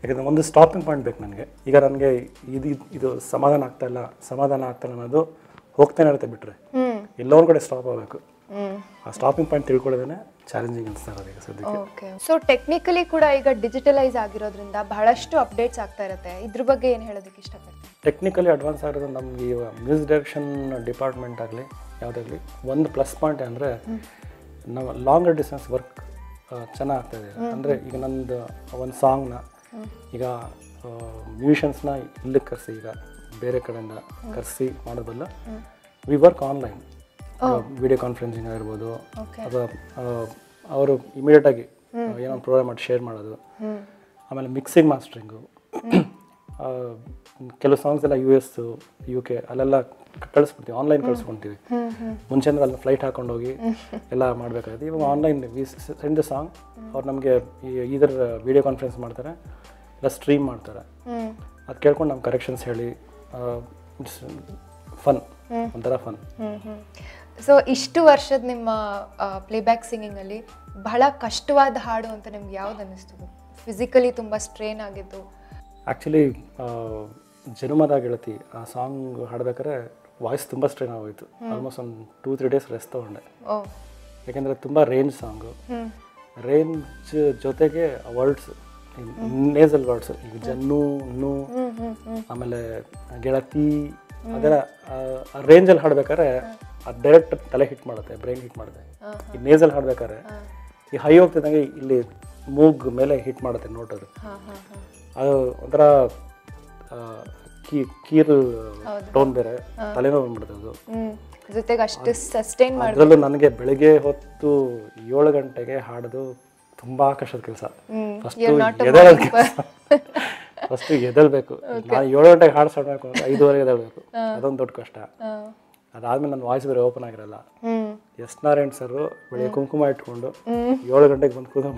ಯಾಕಂದರೆ ಒಂದು ಸ್ಟಾಪಿಂಗ್ ಪಾಯಿಂಟ್ ಬೇಕು ನನಗೆ ಈಗ ನನಗೆ ಇದು ಇದು ಸಮಾಧಾನ ಆಗ್ತಾ ಇಲ್ಲ ಸಮಾಧಾನ ಆಗ್ತಾ ಇಲ್ಲ ಅನ್ನೋದು ಹೋಗ್ತಾನೆ ಇರುತ್ತೆ ಬಿಟ್ಟರೆ ಹ್ಮ್ ಎಲ್ಲೋ ಒಂದು ಕಡೆ ಸ್ಟಾಪ್ ಆಗಬೇಕು ಹ್ಮ್ ಆ ಸ್ಟಾಪಿಂಗ್ ಪಾಯಿಂಟ್ ತಿಳ್ಕೊಳ್ಳೋದೇ ಚಾಲೆಂಜಿಂಗ್ ಅನಿಸ್ತಾ ಇರೋದು ಈಗ ಸದ್ಯಕ್ಕೆ ಓಕೆ ಸೊ ಟೆಕ್ನಿಕಲಿ ಕೂಡ ಈಗ ಡಿಜಿಟಲೈಸ್ ಆಗಿರೋದ್ರಿಂದ ಬಹಳಷ್ಟು ಅಪ್ಡೇಟ್ಸ್ ಆಗ್ತಾ ಇರುತ್ತೆ ಇದ್ರ ಬಗ್ಗೆ ಏನು ಹೇಳೋದಕ್ಕೆ ಇಷ್ಟಪಡ್ತೀನಿ ಟೆಕ್ನಿಕಲಿ ಅಡ್ವಾನ್ಸ್ ಆಗಿರೋದು ನಮಗೆ ಇವಾಗ ಮ್ಯೂಸಿಕ್ ಡೈರೆಕ್ಷನ್ ಡಿಪಾರ್ಟ್ಮೆಂಟ್ ಆಗಲಿ ಯಾವುದಾಗಲಿ ಒಂದು ಪ್ಲಸ್ ಪಾಯಿಂಟ್ ಅಂದರೆ ನಾವು ಲಾಂಗರ್ ಡಿಸ್ಟೆನ್ಸ್ ವರ್ಕ್ ಚೆನ್ನಾಗಿ ಆಗ್ತಾಯಿದೆ ಅಂದರೆ ಈಗ ನಂದು ಒಂದು ಸಾಂಗ್ನ ಈಗ ಮ್ಯೂಷಿಯನ್ಸ್ನ ಇಲ್ಲಿಗೆ ಕರೆಸಿ ಈಗ ಬೇರೆ ಕಡೆಯಿಂದ ಕರೆಸಿ ಮಾಡೋದಲ್ಲ we work online video conferencing ಆಗಿರ್ಬೋದು Okay. ಅಥವಾ ಅವರು ಇಮಿಡಿಯೇಟಾಗಿ ಏನೋ ಪ್ರೋಗ್ರಾಮ್ ಮಾಡಿ ಶೇರ್ ಮಾಡೋದು ಹ್ಮ್ ಆಮೇಲೆ ಮಿಕ್ಸಿಂಗ್ ಮಾಸ್ಟ್ರಿಂಗು ಕೆಲವು ಸಾಂಗ್ಸ್ ಎಲ್ಲ ಯು ಎಸ್ ಯು ಕೆ ಅಲ್ಲೆಲ್ಲ ಕಳಿಸ್ಬಿಡ್ತೀವಿ ಆನ್ಲೈನ್ ಕಳಿಸ್ಕೊಂತೀವಿ ಹ್ಮ್ ಹ್ಮ್ ಮುಂಚೆ ಅಂದ್ರೆ ಅಲ್ಲಿ ಫ್ಲೈಟ್ ಹಾಕೊಂಡು ಹೋಗಿ ಎಲ್ಲ ಮಾಡಬೇಕಾಗುತ್ತೆ ಇವಾಗ online we send the song ಅವ್ರು ನಮಗೆ ಇದರ ವಿಡಿಯೋ ಕಾನ್ಫರೆನ್ಸ್ ಮಾಡ್ತಾರೆ ಇಲ್ಲ ಸ್ಟ್ರೀಮ್ ಮಾಡ್ತಾರೆ ಹ್ಮ್ ಅದು ಕೇಳ್ಕೊಂಡು ನಮ್ಮ ಕರೆಕ್ಷನ್ಸ್ ಹೇಳಿ ಫನ್ ಒಂಥರ ಫನ್ ಹ್ಮ್ ಹ್ಮ್ ಸೊ ಇಷ್ಟು ವರ್ಷದ ನಿಮ್ಮ ಪ್ಲೇಬ್ಯಾಕ್ ಸಿಂಗಿಂಗಲ್ಲಿ ಬಹಳ ಕಷ್ಟವಾದ ಹಾಡು ಅಂತ ನಿಮ್ಗೆ ಯಾವ್ದು ಅನ್ನಿಸ್ತು ಫಿಸಿಕಲಿ ತುಂಬ ಸ್ಟ್ರೇನ್ ಆಗಿದ್ದು ಆ್ಯಕ್ಚುಲಿ ಜನುಮದ ಗೆಳತಿ ಆ ಸಾಂಗ್ ಹಾಡ್ಬೇಕಾದ್ರೆ ವಾಯ್ಸ್ ತುಂಬ ಸ್ಟ್ರೈನ್ ಆಗೋಯ್ತು ಆಲ್ಮೋಸ್ಟ್ ಒಂದು ಟೂ ತ್ರೀ ಡೇಸ್ ರೆಸ್ಟ್ ತೊಗೊಂಡೆ ಓ ಯಾಕೆಂದರೆ ತುಂಬ ರೇಂಜ್ ಸಾಂಗು ಹ್ಮ್ ರೇಂಜ್ ಜೊತೆಗೆ ವರ್ಡ್ಸ್ ನೇಸಲ್ ವರ್ಡ್ಸ್ ಈಗ ಜನ್ನು ನು ಹ್ಮ್ ಹ್ಮ್ ಹ್ಮ್ ಆಮೇಲೆ ಗೆಳತಿ ಅದೆಲ್ಲ ರೇಂಜಲ್ಲಿ ಹಾಡ್ಬೇಕಾದ್ರೆ ಅದು ಡೈರೆಕ್ಟ್ ತಲೆ ಹಿಟ್ ಮಾಡುತ್ತೆ ಬ್ರೈನ್ ಹಿಟ್ ಮಾಡುತ್ತೆ ಹಾ, ಈ ನೇಸಲ್ಲಿ ಹಾಡ್ಬೇಕಾದ್ರೆ ಈ ಹೈ ಹೋಗ್ತಿದ್ದಂಗೆ ಇಲ್ಲಿ ಮೂಗ್ ಮೇಲೆ ಹಿಟ್ ಮಾಡುತ್ತೆ ನೋಟ್ ಅದು ಹಾ ಹಾ ಹಾ ಅದು ಒಂಥರ ಆ, ಕೀ ಕೀರು ಟೋನ್ ಬೇರೆ ತಲೆನೋವು ಬಂದ್ಬಿಡುತ್ತೆ ಅದು ಹ್ಮ್ ಜೊತೆಗೆ ಅಷ್ಟು ಸಸ್ಟೈನ್ ಮಾಡಿ ಅದರಲ್ಲೂ ನನಗೆ ಬೆಳಿಗ್ಗೆ ಹೊತ್ತು ಏಳು ಗಂಟೆಗೆ ಹಾಡೋದು ತುಂಬಾ ಕಷ್ಟದ ಕೆಲಸ ಹ್ಮ್ ಫಸ್ಟ್ You're not a ಎದ್ದೇಳೋದು morning ಫಸ್ಟ್ ಎದ್ದೇಳ್ಬೇಕು ನಾನು ಏಳು ಗಂಟೆಗೆ ಹಾಡು ಸ್ಟಾರ್ಟ್ ಮಾಡ್ಬೇಕು ಅಂದ್ರೆ ಐದುವರೆಗೆ ಎದ್ದೇಳ್ಬೇಕು ಅದೊಂದು ದೊಡ್ಡ ಕಷ್ಟ ಹಾ. ಅದಾದ್ಮೇಲೆ ನನ್ನ ವಾಯ್ಸ್ ಬೇರೆ ಓಪನ್ ಆಗಿರಲ್ಲ ಹ್ಮ್ ಎಸ್ ನಾರಾಯಣ್ ಸರ್ ಬೆಳಿಗ್ಗೆ ಕುಂಕುಮ ಇಟ್ಕೊಂಡು ಏಳು ಗಂಟೆಗೆ ಬಂದು ಕೂದ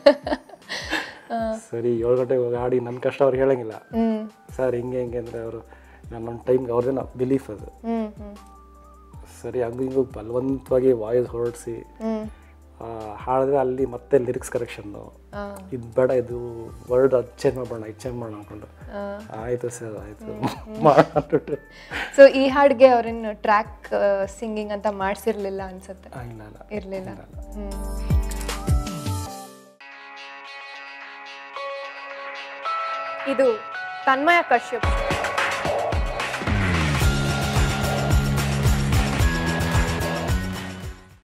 ಸರಿ ಏಳು ಗಂಟೆಗೆ ಹೋಗಿ ಹಾಡಿ ನನ್ನ ಕಷ್ಟ ಅವ್ರಿಗೆ ಹೇಳಂಗಿಲ್ಲ ಹ್ಮ್ ಸರ್ ಹಿಂಗೆ ಹಿಂಗೆ ಅಂದರೆ ಅವರು ನನ್ನ ಟೈಮ್ಗೆ ಅವ್ರದ್ದೇನೋ ಬಿಲೀಫ್ ಅದು ಹ್ಮ್ ಹ್ಮ್ ಸರಿ ಹಂಗೂ ಹಿಂಗೂ ಬಲವಂತವಾಗಿ ವಾಯ್ಸ್ ಹೊರಡಿಸಿ ಹ್ಮ್ ಹಾಡಿದ್ರೆ ಅಲ್ಲಿ ಮತ್ತೆ ಲಿರಿಕ್ಸ್ ಕರೆಕ್ಷನ್ನು ಆ, ಇದು ಬೇಡ ಇದು ವರ್ಡ್ ಅದು ಚೇಂಜ್ ಮಾಡೋಣ ಇದು ಚೇಂಜ್ ಮಾಡೋಣ ಅನ್ಕೊಂಡು ಆ. ಆಯಿತು ಸರ್ ಆಯಿತು ಮಾಡ್ಬಿಟ್ರೆ ಸೊ ಈ ಹಾಡ್ಗೆ ಅವ್ರೇನು ಟ್ರ್ಯಾಕ್ ಸಿಂಗಿಂಗ್ ಅಂತ ಮಾಡ್ಸಿರ್ಲಿಲ್ಲ ಅನ್ಸುತ್ತೆ ಆ, ಇಲ್ಲ ಇಲ್ಲ ಇರ್ಲಿಲ್ಲ ಹ್ಮ್ ಇದು ತನ್ಮಯ ಕಶ್ಯಪ್